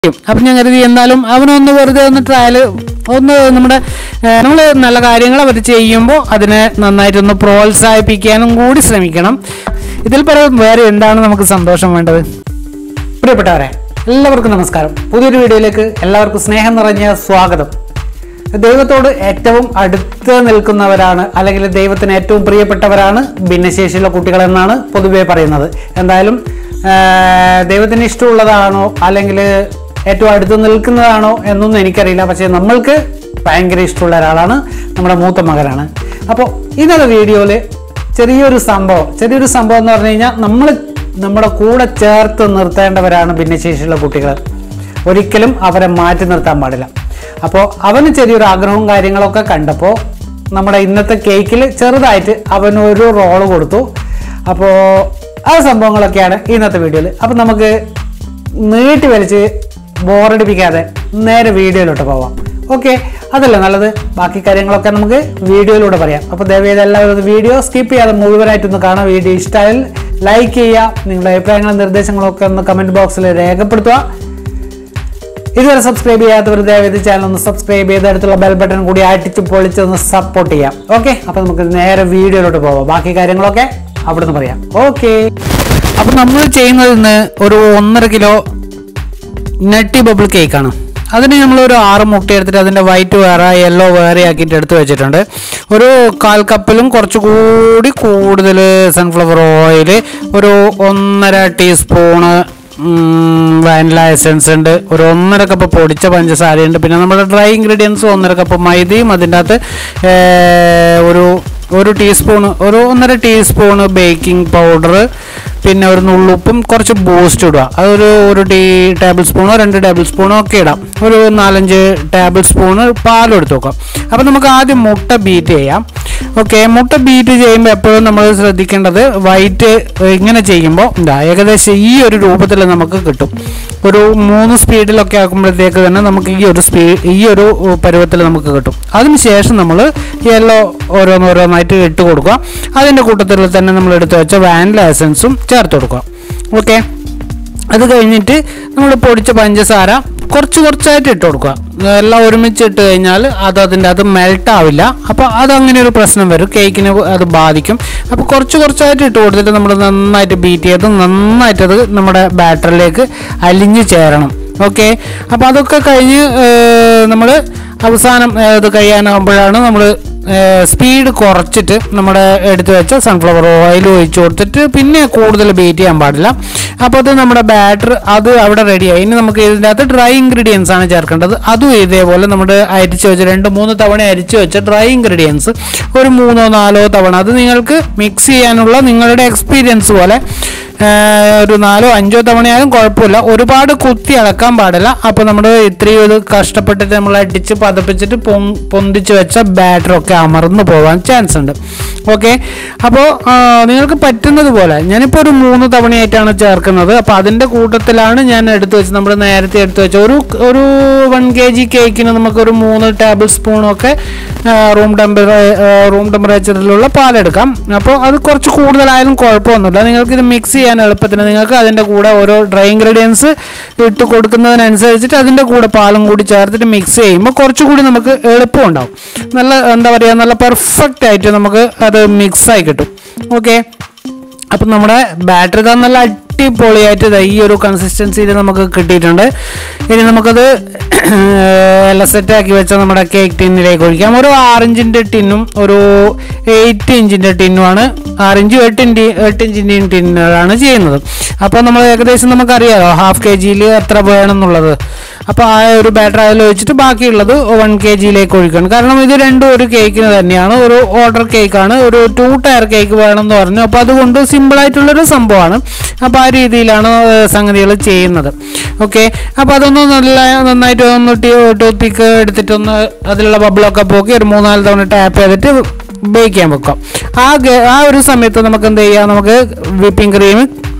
അപ്പം ഞാൻ കരുതി എന്നാലും അവനൊന്ന് വെറുതെ ഒന്ന് ട്രയൽ ഒന്ന് നമ്മുടെ നമ്മൾ നല്ല കാര്യങ്ങൾ അവർ ചെയ്യുമ്പോൾ അതിനെ നന്നായിട്ടൊന്ന് പ്രോത്സാഹിപ്പിക്കാനും കൂടി ശ്രമിക്കണം ഇതിൽ പരം വേറെ എന്താണ് നമുക്ക് സന്തോഷം വേണ്ടത് പ്രിയപ്പെട്ടവരെ എല്ലാവർക്കും നമസ്കാരം പുതിയൊരു വീഡിയോയിലേക്ക് എല്ലാവർക്കും സ്നേഹം നിറഞ്ഞ സ്വാഗതം ദൈവത്തോട് ഏറ്റവും അടുത്ത് നിൽക്കുന്നവരാണ് അല്ലെങ്കിൽ ദൈവത്തിന് ഏറ്റവും പ്രിയപ്പെട്ടവരാണ് ഭിന്നശേഷിയുള്ള കുട്ടികൾ എന്നാണ് പൊതുവെ പറയുന്നത് എന്തായാലും ആ, ദൈവത്തിന് ഇഷ്ടമുള്ളതാണോ അല്ലെങ്കിൽ ഏറ്റവും അടുത്ത് നിൽക്കുന്നതാണോ എന്നൊന്നും എനിക്കറിയില്ല പക്ഷേ നമ്മൾക്ക് ഭയങ്കര ഇഷ്ടമുള്ള ഒരാളാണ് നമ്മുടെ മൂത്ത മകനാണ് അപ്പോൾ ഇന്നത്തെ വീഡിയോയിൽ ചെറിയൊരു സംഭവം ചെറിയൊരു സംഭവം എന്ന് പറഞ്ഞു കഴിഞ്ഞാൽ നമ്മൾ നമ്മുടെ കൂടെ ചേർത്ത് നിർത്തേണ്ടവരാണ് ഭിന്നശേഷിയുള്ള കുട്ടികൾ ഒരിക്കലും അവരെ മാറ്റി നിർത്താൻ പാടില്ല അപ്പോൾ അവന് ചെറിയൊരു ആഗ്രഹവും കാര്യങ്ങളൊക്കെ കണ്ടപ്പോൾ നമ്മുടെ ഇന്നത്തെ കേക്കിൽ ചെറുതായിട്ട് അവനൊരു റോള് കൊടുത്തു അപ്പോൾ ആ സംഭവങ്ങളൊക്കെയാണ് ഇന്നത്തെ വീഡിയോയിൽ അപ്പം നമുക്ക് നീട്ടി വലിച്ച് ബോറടിപ്പിക്കാതെ നേരെ വീഡിയോയിലോട്ട് പോവാം ഓക്കെ അതല്ല നല്ലത് ബാക്കി കാര്യങ്ങളൊക്കെ നമുക്ക് വീഡിയോയിലൂടെ പറയാം അപ്പോൾ ദയവേത് എല്ലാവരും ഇത് വീഡിയോ സ്കിപ്പ് ചെയ്യാതെ മുഴുവനായിട്ടൊന്ന് കാണാം വീഡിയോ ഇഷ്ടമായാൽ ലൈക്ക് ചെയ്യുക നിങ്ങളുടെ അഭിപ്രായങ്ങളും നിർദ്ദേശങ്ങളും ഒക്കെ ഒന്ന് കമൻറ്റ് ബോക്സിൽ രേഖപ്പെടുത്തുക ഇതുവരെ സബ്സ്ക്രൈബ് ചെയ്യാത്തവർ ദയവേത് ചാനൽ ഒന്ന് സബ്സ്ക്രൈബ് ചെയ്ത് അടുത്തുള്ള ബെൽ ബട്ടൺ കൂടി അടിച്ച് പൊളിച്ച് ഒന്ന് സപ്പോർട്ട് ചെയ്യാം ഓക്കെ അപ്പോൾ നമുക്ക് നേരെ വീഡിയോയിലോട്ട് പോവാം ബാക്കി കാര്യങ്ങളൊക്കെ അവിടെ നിന്ന് പറയാം ഓക്കെ അപ്പോൾ നമ്മൾ ചെയ്യുന്നത് ഇന്ന് ഒരു ഒന്നര കിലോ നട്ടി ബബിൾ കേക്കാണ് അതിന് നമ്മൾ ഒരു ആറ് മുട്ട എടുത്തിട്ട് അതിൻ്റെ വൈറ്റ് വേറെ യെല്ലോ വേറെ ആക്കിയിട്ട് എടുത്ത് വെച്ചിട്ടുണ്ട് ഒരു കാൽ കപ്പിലും കുറച്ചുകൂടി കൂടുതൽ സൺഫ്ലവർ ഓയിൽ ഒരു ഒന്നര ടീസ്പൂണ് വാനില എസൻസ് ഉണ്ട് ഒരു ഒന്നര കപ്പ് പൊടിച്ച പഞ്ചസാരയുണ്ട് പിന്നെ നമ്മുടെ ഡ്രൈ ഇൻഗ്രീഡിയൻസ് ഒന്നര കപ്പ് മൈദയും അതിൻ്റെ അകത്ത് ഏർ, ഒരു ഒരു ടീസ്പൂൺ ഒരു ഒന്നര ടീസ്പൂണ് ബേക്കിംഗ് പൗഡർ പിന്നെ ഒരു നുള്ളുപ്പും കുറച്ച് ബൂസ്റ്റ് ഇടുക അതൊരു ഒരു ടീ ടേബിൾ സ്പൂണോ രണ്ട് ടേബിൾ സ്പൂണോ ഒക്കെ ഇടാം ഒരു നാലഞ്ച് ടേബിൾ സ്പൂണ് പാലും എടുത്ത് വെക്കാം അപ്പോൾ നമുക്ക് ആദ്യം മുട്ട ബീറ്റ് ചെയ്യാം ഓക്കെ മുട്ട ബീറ്റ് ചെയ്യുമ്പോൾ എപ്പോഴും നമ്മൾ ശ്രദ്ധിക്കേണ്ടത് വൈറ്റ് ഇങ്ങനെ ചെയ്യുമ്പോൾ എന്താ ഏകദേശം ഈ ഒരു രൂപത്തിൽ നമുക്ക് കിട്ടും ഒരു മൂന്ന് സ്പീഡിലൊക്കെ ആക്കുമ്പോഴത്തേക്ക് തന്നെ നമുക്ക് ഈ ഒരു സ്പീ ഈ ഒരു പരുവത്തിൽ നമുക്ക് കിട്ടും അതിന് ശേഷം നമ്മൾ യെല്ലോ ഓരോന്നോരോന്നായിട്ട് ഇട്ട് കൊടുക്കുക അതിൻ്റെ കൂട്ടത്തിൽ തന്നെ നമ്മൾ എടുത്ത് വെച്ച വാനില എസൻസും ചേർത്ത് കൊടുക്കുക ഓക്കെ അത് കഴിഞ്ഞിട്ട് നമ്മൾ പൊടിച്ച പഞ്ചസാര കുറച്ച് കുറച്ചായിട്ട് ഇട്ട് കൊടുക്കുക എല്ലാം ഒരുമിച്ച് ഇട്ട് കഴിഞ്ഞാൽ അത് അതിൻ്റെ അത് മെൽട്ട് ആവില്ല അപ്പോൾ അതങ്ങനെ ഒരു പ്രശ്നം വരും കേക്കിന് അത് ബാധിക്കും അപ്പോൾ കുറച്ച് കുറച്ചായിട്ട് ഇട്ട് കൊടുത്തിട്ട് നമ്മൾ നന്നായിട്ട് ബീറ്റ് ചെയ്ത് നന്നായിട്ട് അത് നമ്മുടെ ബാറ്ററിലേക്ക് അലിഞ്ഞ് ചേരണം ഓക്കെ അപ്പോൾ അതൊക്കെ കഴിഞ്ഞ് നമ്മൾ അവസാനം ഏഹ്, ഇത് കഴിയാനാകുമ്പോഴാണ് നമ്മൾ സ്പീഡ് കുറച്ചിട്ട് നമ്മുടെ എടുത്തു വെച്ച സൺഫ്ലവർ ഓയിൽ ഒഴിച്ചു കൊടുത്തിട്ട് പിന്നെ കൂടുതൽ ബീറ്റ് ചെയ്യാൻ പാടില്ല അപ്പോൾ അത് നമ്മുടെ ബാറ്റർ അത് അവിടെ റെഡിയായി ഇനി നമുക്ക് ഇതിൻ്റെ അകത്ത് ഡ്രൈ ഇൻഗ്രീഡിയൻസ് ആണ് ചേർക്കേണ്ടത് അതും ഇതേപോലെ നമ്മുടെ അരിച്ച് വെച്ച രണ്ട് മൂന്ന് തവണ അരിച്ച് വെച്ച ഡ്രൈ ഇൻഗ്രീഡിയൻസ് ഒരു മൂന്നോ നാലോ തവണ അത് നിങ്ങൾക്ക് മിക്സ് ചെയ്യാനുള്ള നിങ്ങളുടെ എക്സ്പീരിയൻസ് പോലെ ഏഹ്, ഒരു നാലോ അഞ്ചോ തവണയായാലും കുഴപ്പമില്ല ഒരുപാട് കുത്തി അളക്കാൻ പാടില്ല അപ്പോൾ നമ്മൾ ഇത്രയും ഇത് കഷ്ടപ്പെട്ടിട്ട് നമ്മൾ അടിച്ച് പതപ്പിച്ചിട്ട് പൊങ് പൊന്തിച്ച് വെച്ച ബാറ്ററൊക്കെ അമർന്നു പോകാൻ ചാൻസ് ഉണ്ട് ഓക്കെ അപ്പോൾ നിങ്ങൾക്ക് പറ്റുന്നത് പോലെ ഞാനിപ്പോൾ ഒരു മൂന്ന് തവണയായിട്ടാണ് ചേർക്കുന്നത് അപ്പോൾ അതിൻ്റെ കൂട്ടത്തിലാണ് ഞാൻ എടുത്തു വെച്ചത് നമ്മൾ നേരത്തെ എടുത്തു വെച്ച ഒരു ഒരു വൺ കെ ജി കേക്കിന് നമുക്കൊരു മൂന്ന് ടേബിൾ സ്പൂണൊക്കെ റൂം ടെമ്പറേ റൂം ടെമ്പറേച്ചറിലുള്ള പാലെടുക്കാം അപ്പോൾ അത് കുറച്ച് കൂടുതലായാലും കുഴപ്പമൊന്നുമില്ല നിങ്ങൾക്ക് ഇത് മിക്സ് ചെയ്യാൻ എളുപ്പത്തിന് നിങ്ങൾക്ക് അതിൻ്റെ കൂടെ ഓരോ ഡ്രൈ ഇൻഗ്രീഡിയൻസ് ഇട്ട് കൊടുക്കുന്നതിനനുസരിച്ചിട്ട് അതിൻ്റെ കൂടെ പാലും കൂടി ചേർത്തിട്ട് മിക്സ് ചെയ്യുമ്പോൾ കുറച്ചുകൂടി നമുക്ക് എളുപ്പം ഉണ്ടാവും നല്ല എന്താ പറയുക നല്ല പെർഫെക്റ്റ് ആയിട്ട് നമുക്ക് അത് മിക്സായി കിട്ടും ഓക്കെ അപ്പം നമ്മുടെ ബാറ്ററി താൻ നല്ല അടിപൊളിയായിട്ട് ദാ ഈ ഒരു കൺസിസ്റ്റൻസിയിൽ നമുക്ക് കിട്ടിയിട്ടുണ്ട് ഇനി നമുക്കത് എല്ലാം സെറ്റാക്കി വെച്ച നമ്മുടെ കേക്ക് ടിന്നിലേക്ക് ഒഴിക്കാം ഒരു ആറിഞ്ചിൻ്റെ ടിന്നും ഒരു എയ്റ്റ് ഇഞ്ചിൻ്റെ ടിന്നുമാണ് ആറിഞ്ചും എട്ട് ഇഞ്ച് എട്ട് ഇഞ്ചിൻ്റെയും ടിന്നുകളാണ് ചെയ്യുന്നത് അപ്പോൾ നമ്മൾ ഏകദേശം നമുക്കറിയാലോ ഹാഫ് കെ ജിയിൽ എത്ര വേണം എന്നുള്ളത് അപ്പോൾ ആ ഒരു ബാറ്റർ അതിൽ ഒഴിച്ചിട്ട് ബാക്കിയുള്ളത് വൺ കെ ജിയിലേക്ക് ഒഴിക്കണം കാരണം ഇത് രണ്ടും ഒരു കേക്കിന് തന്നെയാണ് ഒരു ഓർഡർ കേക്കാണ് ഒരു ടു ടയർ കേക്ക് വേണം എന്ന് പറഞ്ഞു അപ്പോൾ അതുകൊണ്ട് സിമ്പിളായിട്ടുള്ളൊരു സംഭവമാണ് അപ്പോൾ ആ രീതിയിലാണ് സംഗതികൾ ചെയ്യുന്നത് ഓക്കെ അപ്പോൾ അതൊന്ന് നല്ല നന്നായിട്ട് ഒന്ന് ടൂത്ത് പിക്ക് എടുത്തിട്ടൊന്ന് അതിലുള്ള ബബിളൊക്കെ പോക്കി ഒരു മൂന്നാല് തവണ ടാപ്പ് ചെയ്തിട്ട് ബേക്ക് ചെയ്യാൻ വെക്കാം ആ ഗ- ആ ഒരു സമയത്ത് നമുക്ക് എന്ത് ചെയ്യാം നമുക്ക് വിപ്പിംഗ് ക്രീം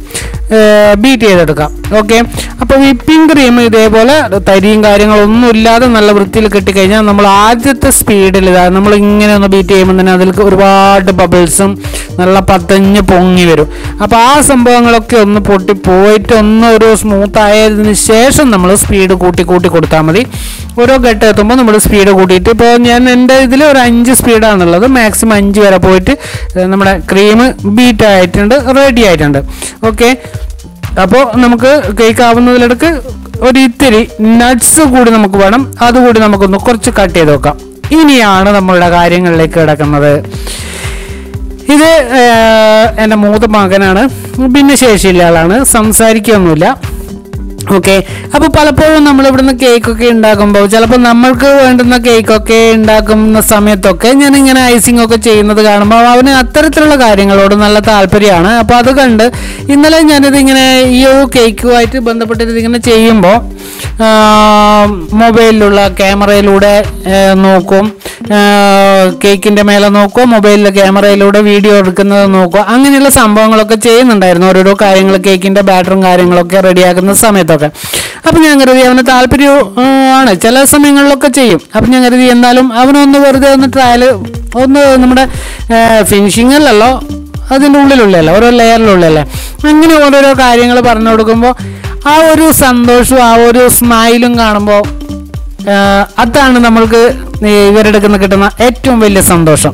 ബീറ്റ് ചെയ്തെടുക്കാം ഓക്കെ അപ്പോൾ വിപ്പിംഗ് ക്രീം ഇതേപോലെ തരിയും കാര്യങ്ങളൊന്നും ഇല്ലാതെ നല്ല വൃത്തിയിൽ കിട്ടിക്കഴിഞ്ഞാൽ നമ്മൾ ആദ്യത്തെ സ്പീഡിൽ ഇതാ നമ്മൾ ഇങ്ങനെ ഒന്ന് ബീറ്റ് ചെയ്യുമ്പോൾ തന്നെ അതിൽ ഒരുപാട് ബബിൾസും നല്ല പതഞ്ഞ് പൊങ്ങി വരും അപ്പോൾ ആ സംഭവങ്ങളൊക്കെ ഒന്ന് പൊട്ടി പോയിട്ട് ഒന്ന് ഒരു സ്മൂത്ത് ആയതിന് ശേഷം നമ്മൾ സ്പീഡ് കൂട്ടി കൂട്ടി കൊടുത്താൽ മതി ഓരോ ഘട്ടം എത്തുമ്പോൾ നമ്മൾ സ്പീഡ് കൂട്ടിയിട്ട് ഇപ്പോൾ ഞാൻ എൻ്റെ ഇതിൽ ഒരു അഞ്ച് സ്പീഡാണുള്ളത് മാക്സിമം അഞ്ച് വരെ പോയിട്ട് ഏഹ്, നമ്മുടെ ക്രീം ബീറ്റ് ആയിട്ടുണ്ട് റെഡി ആയിട്ടുണ്ട് ഓക്കെ അപ്പോൾ നമുക്ക് കേക്ക് ആവുന്നതിലിടക്ക് ഒരു ഇത്തിരി നട്ട്സ് കൂടി നമുക്ക് വേണം അതുകൂടി നമുക്കൊന്ന് കുറച്ച് കട്ട് ചെയ്ത് വെക്കാം ഇനിയാണ് നമ്മളുടെ കാര്യങ്ങളിലേക്ക് കിടക്കുന്നത് ഇത് ഏഹ്, എൻ്റെ മൂത്ത മകനാണ് ഭിന്നശേഷിയുള്ള ആളാണ് സംസാരിക്കുകയൊന്നുമില്ല ഓക്കെ അപ്പോൾ പലപ്പോഴും നമ്മൾ ഇവിടുന്ന് കേക്കൊക്കെ ഉണ്ടാക്കുമ്പോൾ ചിലപ്പോൾ നമ്മൾക്ക് വേണ്ടുന്ന കേക്കൊക്കെ ഉണ്ടാക്കുന്ന സമയത്തൊക്കെ ഞാൻ ഇങ്ങനെ ഐസിംഗ് ഒക്കെ ചെയ്യുന്നത് കാണുമ്പോൾ അവന് അത്തരത്തിലുള്ള കാര്യങ്ങളോട് നല്ല താല്പര്യമാണ് അപ്പോൾ അത് കണ്ട് ഇന്നലെ ഞാനിത് ഇങ്ങനെ ഈ ഒരു കേക്കുമായിട്ട് ബന്ധപ്പെട്ടിട്ട് ഇങ്ങനെ ചെയ്യുമ്പോൾ മൊബൈലിലുള്ള ക്യാമറയിലൂടെ ഏഹ്, നോക്കും കേക്കിൻ്റെ മേലെ നോക്കുക മൊബൈലിലെ ക്യാമറയിലൂടെ വീഡിയോ എടുക്കുന്നത് നോക്കുക അങ്ങനെയുള്ള സംഭവങ്ങളൊക്കെ ചെയ്യുന്നുണ്ടായിരുന്നു ഓരോരോ കാര്യങ്ങൾ കേക്കിൻ്റെ ബാറ്ററും കാര്യങ്ങളൊക്കെ റെഡിയാക്കുന്ന സമയത്തൊക്കെ അപ്പം ഞാൻ കരുതി അവന് താല്പര്യം ആ, ആണ് ചില സമയങ്ങളിലൊക്കെ ചെയ്യും അപ്പം ഞാൻ കരുതി എന്നാലും അവനൊന്ന് വെറുതെ ഒന്ന് ട്രയൽ ഒന്ന് നമ്മുടെ ഫിനിഷിങ്ങിലല്ലോ അതിൻ്റെ ഉള്ളിലുള്ളതല്ലേ ഓരോ ലെയറിലുള്ളതല്ലേ അങ്ങനെ ഓരോരോ കാര്യങ്ങൾ പറഞ്ഞു കൊടുക്കുമ്പോൾ ആ ഒരു സന്തോഷവും ആ ഒരു സ്മൈലും കാണുമ്പോൾ ആഹ് അതാണ് നമ്മൾക്ക് ഈ ഇവരെടുക്കുന്ന കിട്ടുന്ന ഏറ്റവും വലിയ സന്തോഷം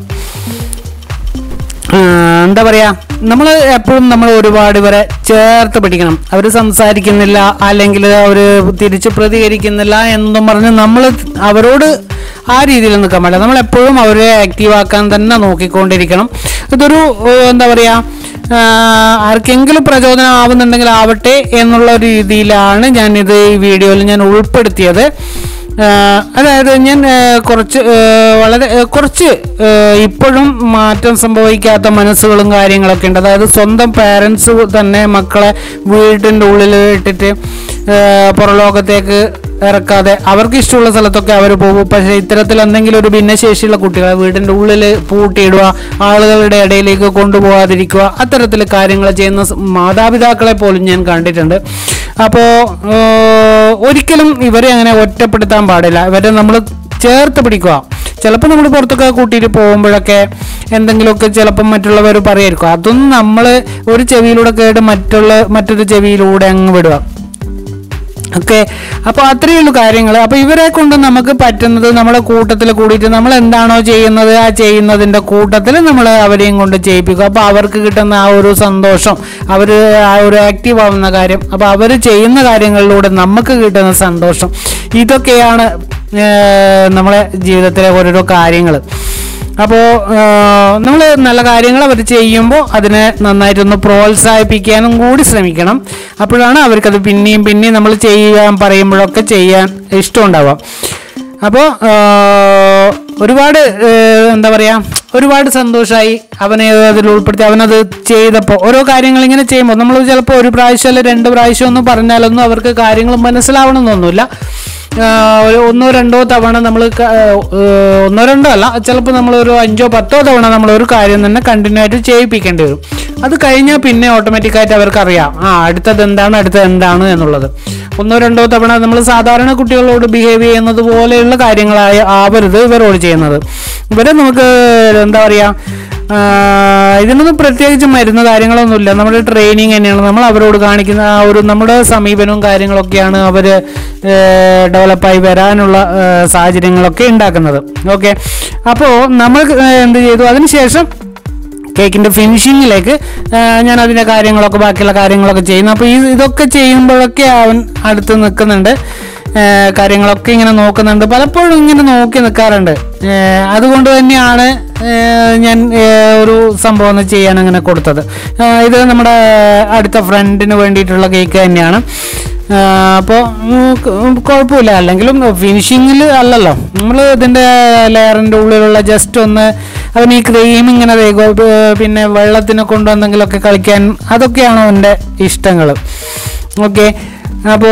ആഹ് എന്താ പറയാ നമ്മൾ എപ്പോഴും നമ്മൾ ഒരുപാട് ഇവരെ ചേർത്ത് പിടിക്കണം അവർ സംസാരിക്കുന്നില്ല അല്ലെങ്കിൽ അവർ തിരിച്ച് പ്രതികരിക്കുന്നില്ല എന്നും പറഞ്ഞ് നമ്മൾ അവരോട് ആ രീതിയിൽ നിൽക്കാൻ പാടില്ല നമ്മൾ എപ്പോഴും അവരെ ആക്റ്റീവ് ആക്കാൻ തന്നെ നോക്കിക്കൊണ്ടിരിക്കണം ഇതൊരു ഏഹ്, എന്താ പറയാ ആഹ് ആർക്കെങ്കിലും പ്രചോദനം ആവുന്നുണ്ടെങ്കിൽ ആവട്ടെ എന്നുള്ള ഒരു രീതിയിലാണ് ഞാനിത് ഈ വീഡിയോയിൽ ഞാൻ ഉൾപ്പെടുത്തിയത് ആഹ് അതായത് ഞാൻ ആഹ് കുറച്ച് ആഹ് വളരെ ആഹ് കുറച്ച് ആഹ് ഇപ്പോഴും മാറ്റം സംഭവിക്കാത്ത മനസ്സുകളും കാര്യങ്ങളൊക്കെ ഉണ്ട് അതായത് സ്വന്തം പാരൻസ് തന്നെ മക്കളെ വീട്ടിൻ്റെ ഉള്ളിൽ ഇട്ടിട്ട് ആഹ് പുറലോകത്തേക്ക് ഇറക്കാതെ അവർക്ക് ഇഷ്ടമുള്ള സ്ഥലത്തൊക്കെ അവർ പോകും പക്ഷേ ഇത്തരത്തിൽ എന്തെങ്കിലും ഒരു ഭിന്നശേഷിയുള്ള കുട്ടികളെ വീടിൻ്റെ ഉള്ളിൽ പൂട്ടിയിടുക ആളുകളുടെ ഇടയിലേക്ക് കൊണ്ടുപോകാതിരിക്കുക അത്തരത്തിൽ കാര്യങ്ങൾ ചെയ്യുന്ന സ് മാതാപിതാക്കളെ പോലും ഞാൻ കണ്ടിട്ടുണ്ട് അപ്പോൾ ഒരിക്കലും ഇവരെ അങ്ങനെ ഒറ്റപ്പെടുത്താൻ പാടില്ല ഇവരെ നമ്മൾ ചേർത്ത് പിടിക്കുക ചിലപ്പോൾ നമ്മൾ പുറത്തൊക്കെ കൂട്ടിയിട്ട് പോകുമ്പോഴൊക്കെ എന്തെങ്കിലുമൊക്കെ ചിലപ്പം മറ്റുള്ളവർ പറയായിരിക്കും അതൊന്നും നമ്മൾ ഒരു ചെവിയിലൂടെ കേട്ട് മറ്റുള്ള മറ്റൊരു ചെവിയിലൂടെ അങ്ങ് വിടുക ഓക്കെ അപ്പോൾ അത്രയേ ഉള്ളൂ കാര്യങ്ങൾ അപ്പോൾ ഇവരെ കൊണ്ട് നമുക്ക് പറ്റുന്നത് നമ്മുടെ കൂട്ടത്തിൽ കൂടിയിട്ട് നമ്മൾ എന്താണോ ചെയ്യുന്നത് ആ ചെയ്യുന്നതിൻ്റെ കൂട്ടത്തിൽ നമ്മൾ അവരെയും കൊണ്ട് ചെയ്യിപ്പിക്കും അപ്പോൾ അവർക്ക് കിട്ടുന്ന ആ ഒരു സന്തോഷം അവർ ആ ഒരു ആക്റ്റീവ് ആവുന്ന കാര്യം അപ്പോൾ അവർ ചെയ്യുന്ന കാര്യങ്ങളിലൂടെ നമുക്ക് കിട്ടുന്ന സന്തോഷം ഇതൊക്കെയാണ് ഏർ, നമ്മളെ ജീവിതത്തിലെ ഓരോരോ കാര്യങ്ങൾ അപ്പോൾ നമ്മൾ നല്ല കാര്യങ്ങൾ അവർ ചെയ്യുമ്പോൾ അതിനെ നന്നായിട്ടൊന്ന് പ്രോത്സാഹിപ്പിക്കാനും കൂടി ശ്രമിക്കണം അപ്പോഴാണ് അവർക്കത് പിന്നെയും പിന്നെയും നമ്മൾ ചെയ്യാൻ പറയുമ്പോഴൊക്കെ ചെയ്യാൻ ഇഷ്ടമുണ്ടാവുക അപ്പോൾ ഒരുപാട് ഏഹ്, എന്താ പറയുക ഒരുപാട് സന്തോഷമായി അവനെ അതിൽ ഉൾപ്പെടുത്തി അവനത് ചെയ്തപ്പോൾ ഓരോ കാര്യങ്ങൾ ഇങ്ങനെ ചെയ്യുമ്പോൾ നമ്മൾ ചിലപ്പോൾ ഒരു പ്രാവശ്യം അല്ല രണ്ട് പ്രാവശ്യം ഒന്നും പറഞ്ഞാലൊന്നും അവർക്ക് കാര്യങ്ങൾ മനസ്സിലാവണമെന്നൊന്നുമില്ല ആഹ് ഒരു ഒന്നോ രണ്ടോ തവണ നമ്മൾ ഒന്നോ രണ്ടോ അല്ല ചിലപ്പോൾ നമ്മൾ ഒരു അഞ്ചോ പത്തോ തവണ നമ്മൾ ഒരു കാര്യം തന്നെ കണ്ടിന്യൂ ആയിട്ട് ചെയ്യിപ്പിക്കേണ്ടി വരും അത് കഴിഞ്ഞാൽ പിന്നെ ഓട്ടോമാറ്റിക്കായിട്ട് അവർക്ക് അറിയാം ആ അടുത്തത് എന്താണ് അടുത്തത് എന്താണ് എന്നുള്ളത് ഒന്നോ രണ്ടോ തവണ നമ്മൾ സാധാരണ കുട്ടികളോട് ബിഹേവ് ചെയ്യുന്നത് പോലെയുള്ള കാര്യങ്ങളായ ആവരുത് ഇവരോട് ചെയ്യുന്നത് ഇവരെ നമുക്ക് എന്താ പറയുക ആഹ് ഇതിനൊന്നും പ്രത്യേകിച്ച് മരുന്ന് കാര്യങ്ങളൊന്നുമില്ല നമ്മുടെ ട്രെയിനിങ് തന്നെയാണ് നമ്മൾ അവരോട് കാണിക്കുന്ന ആ ഒരു നമ്മുടെ സമീപനവും കാര്യങ്ങളൊക്കെയാണ് അവർ ഡെവലപ്പായി വരാനുള്ള ആഹ് സാഹചര്യങ്ങളൊക്കെ ഉണ്ടാക്കുന്നത് ഓക്കെ അപ്പോൾ നമ്മൾ ഏഹ് എന്ത് ചെയ്തു അതിനുശേഷം കേക്കിൻ്റെ ഫിനിഷിങ്ങിലേക്ക് ഞാൻ അതിൻ്റെ കാര്യങ്ങളൊക്കെ ബാക്കിയുള്ള കാര്യങ്ങളൊക്കെ ചെയ്യുന്നു അപ്പോൾ ഈ ഇതൊക്കെ ചെയ്യുമ്പോഴൊക്കെ അവൻ അടുത്ത് നിൽക്കുന്നുണ്ട് ആ, കാര്യങ്ങളൊക്കെ ഇങ്ങനെ നോക്കുന്നുണ്ട് പലപ്പോഴും ഇങ്ങനെ നോക്കി നിൽക്കാറുണ്ട് ആ, അതുകൊണ്ട് തന്നെയാണ് ആ, ഞാൻ ആ, ഒരു സംഭവം ഒന്ന് ചെയ്യാൻ അങ്ങനെ കൊടുത്തത് ആ, ഇത് നമ്മുടെ അടുത്ത ഫ്രണ്ടിന് വേണ്ടിയിട്ടുള്ള കേക്ക് തന്നെയാണ് അപ്പോൾ കുഴപ്പമില്ല അല്ലെങ്കിലും ഫിനിഷിങ്ങിൽ അല്ലല്ലോ നമ്മൾ ഇതിൻ്റെ ലെയറിൻ്റെ ഉള്ളിലുള്ള ജസ്റ്റ് ഒന്ന് അവൻ ഈ ക്രീം ഇങ്ങനെ തേക്കുക പ്- പിന്നെ വെള്ളത്തിനെ കൊണ്ടുവന്നെങ്കിലൊക്കെ കളിക്കാൻ അതൊക്കെയാണ് അവൻ്റെ ഇഷ്ടങ്ങൾ ഓക്കെ അപ്പോൾ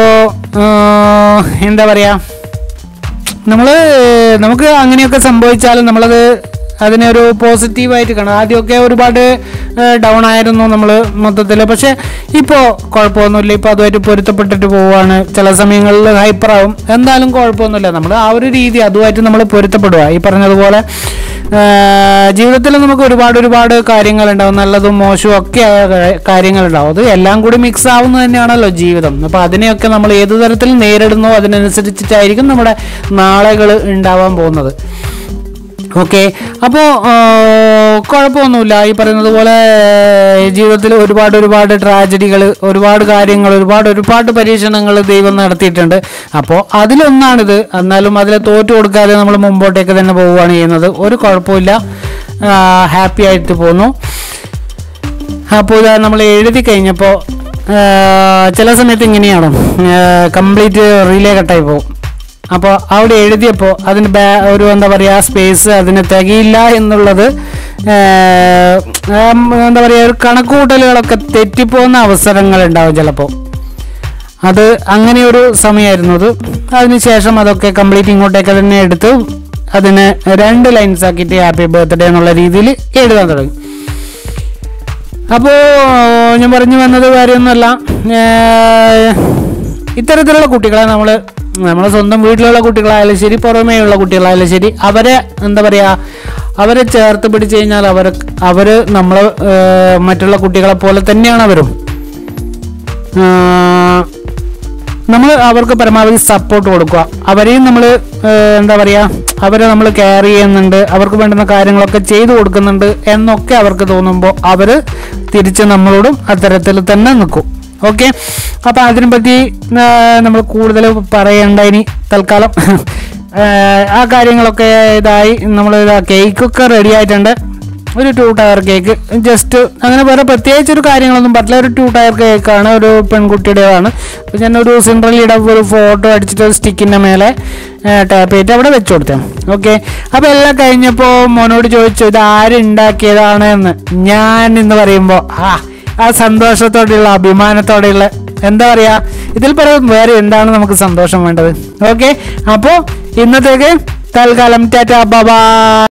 എന്താ പറയുക നമ്മൾ നമുക്ക് അങ്ങനെയൊക്കെ സംഭവിച്ചാലും നമ്മളത് അതിനെ ഒരു പോസിറ്റീവായിട്ട് കാണും ആദ്യമൊക്കെ ഒരുപാട് ഡൗൺ ആയിരുന്നു നമ്മൾ മൊത്തത്തിൽ പക്ഷേ ഇപ്പോൾ കുഴപ്പമൊന്നുമില്ല ഇപ്പോൾ അതുമായിട്ട് പൊരുത്തപ്പെട്ടിട്ട് പോവുകയാണ് ചില സമയങ്ങളിൽ ഹൈപ്പറാവും എന്തായാലും കുഴപ്പമൊന്നുമില്ല നമ്മൾ ആ ഒരു രീതി അതുമായിട്ട് നമ്മൾ പൊരുത്തപ്പെടുക ഈ പറഞ്ഞതുപോലെ ജീവിതത്തിൽ നമുക്ക് ഒരുപാട് ഒരുപാട് കാര്യങ്ങളുണ്ടാവും നല്ലതും മോശവും ഒക്കെ ആയ കാ- കാര്യങ്ങളുണ്ടാവും അത് എല്ലാം കൂടി മിക്സ് ആവുന്നത് തന്നെയാണല്ലോ ജീവിതം അപ്പോൾ അതിനെയൊക്കെ നമ്മൾ ഏത് തരത്തിൽ നേരിടുന്നോ അതിനനുസരിച്ചിട്ടായിരിക്കും നമ്മുടെ നാളുകൾ ഉണ്ടാവാൻ പോകുന്നത് ഓക്കെ അപ്പോൾ കുഴപ്പമൊന്നുമില്ല ഈ പറയുന്നത് പോലെ ജീവിതത്തിൽ ഒരുപാട് ഒരുപാട് ട്രാജഡികൾ ഒരുപാട് കാര്യങ്ങൾ ഒരുപാട് ഒരുപാട് പരീക്ഷണങ്ങൾ ദൈവം നടത്തിയിട്ടുണ്ട് അപ്പോൾ അതിലൊന്നാണിത് എന്നാലും അതിൽ തോറ്റു കൊടുക്കാതെ നമ്മൾ മുമ്പോട്ടേക്ക് തന്നെ പോവുകയാണ് ചെയ്യുന്നത് ഒരു കുഴപ്പമില്ല ഹാപ്പി ആയിട്ട് പോകുന്നു അപ്പോൾ ഇതാ നമ്മൾ എഴുതി കഴിഞ്ഞപ്പോൾ ചില സമയത്ത് ഇങ്ങനെയാണോ കംപ്ലീറ്റ് റിലേ കട്ടായി പോകും അപ്പോൾ അവിടെ എഴുതിയപ്പോൾ അതിന് ബാ ഒരു എന്താ പറയുക സ്പേസ് അതിന് തികയില്ല എന്നുള്ളത് ആ, ആം, എന്താ പറയുക ഒരു കണക്കുകൂട്ടലുകളൊക്കെ തെറ്റിപ്പോകുന്ന അവസരങ്ങളുണ്ടാവും ചിലപ്പോൾ അത് അങ്ങനെ ഒരു സമയമായിരുന്നു അത് അതിനുശേഷം അതൊക്കെ കംപ്ലീറ്റ് ഇങ്ങോട്ടേക്ക് തന്നെ എടുത്ത് അതിന് രണ്ട് ലൈൻസ് ആക്കിയിട്ട് ഹാപ്പി ബർത്ത്ഡേ എന്നുള്ള രീതിയിൽ എഴുതാൻ തുടങ്ങി അപ്പോൾ ഞാൻ പറഞ്ഞു വന്നത് കാര്യമൊന്നുമല്ല ഏർ, ഇത്തരത്തിലുള്ള കുട്ടികളെ നമ്മൾ നമ്മളെ സ്വന്തം വീട്ടിലുള്ള കുട്ടികളായാലും ശരി പുറമേയുള്ള കുട്ടികളായാലും ശരി അവരെ എന്താ പറയുക അവരെ ചേർത്ത് പിടിച്ച് കഴിഞ്ഞാൽ അവർ അവർ നമ്മൾ മറ്റുള്ള കുട്ടികളെ പോലെ തന്നെയാണ് അവരും നമ്മൾ അവർക്ക് പരമാവധി സപ്പോർട്ട് കൊടുക്കുക അവരെയും നമ്മൾ എന്താ പറയുക അവരെ നമ്മൾ കെയർ ചെയ്യുന്നുണ്ട് അവർക്ക് വേണ്ടുന്ന കാര്യങ്ങളൊക്കെ ചെയ്തു കൊടുക്കുന്നുണ്ട് എന്നൊക്കെ അവർക്ക് തോന്നുമ്പോൾ അവർ തിരിച്ച് നമ്മളോടും അത്തരത്തിൽ തന്നെ നിൽക്കും ഓക്കെ അപ്പോൾ അതിനെ പറ്റി നമ്മൾ കൂടുതൽ പറയേണ്ട ഇനി തൽക്കാലം ആ, ആ കാര്യങ്ങളൊക്കെ ഇതായി നമ്മൾ ഇതാ കേക്കൊക്കെ റെഡി ആയിട്ടുണ്ട് ഒരു ടു ടയർ കേക്ക് ജസ്റ്റ് അങ്ങനെ വേറെ പ്രത്യേകിച്ച് ഒരു കാര്യങ്ങളൊന്നും പറ്റില്ല ഒരു ടു ടയർ കേക്കാണ് ഒരു പെൺകുട്ടിയുടേതാണ് അപ്പോൾ ഞാൻ ഒരു സിൻഡ്രലിയുടെ ഒരു ഫോട്ടോ അടിച്ചിട്ട് ഒരു സ്റ്റിക്കിൻ്റെ മേലെ ടാപ്പ് ചെയ്തിട്ട് അവിടെ വെച്ച് കൊടുത്തേ ഓക്കെ അപ്പോൾ എല്ലാം കഴിഞ്ഞപ്പോൾ മോനോട് ചോദിച്ചു ഇത് ആരുണ്ടാക്കിയതാണ് എന്ന് ഞാൻ എന്ന് പറയുമ്പോൾ ആ ആ സന്തോഷത്തോടെയുള്ള അഭിമാനത്തോടെയുള്ള എന്താ പറയുക ഇതിൽ പറയാൻ വേറെ എന്താണ് നമുക്ക് സന്തോഷം വേണ്ടത് ഓക്കെ അപ്പോൾ ഇന്നത്തേക്ക് തൽക്കാലം ടാറ്റ ബബാ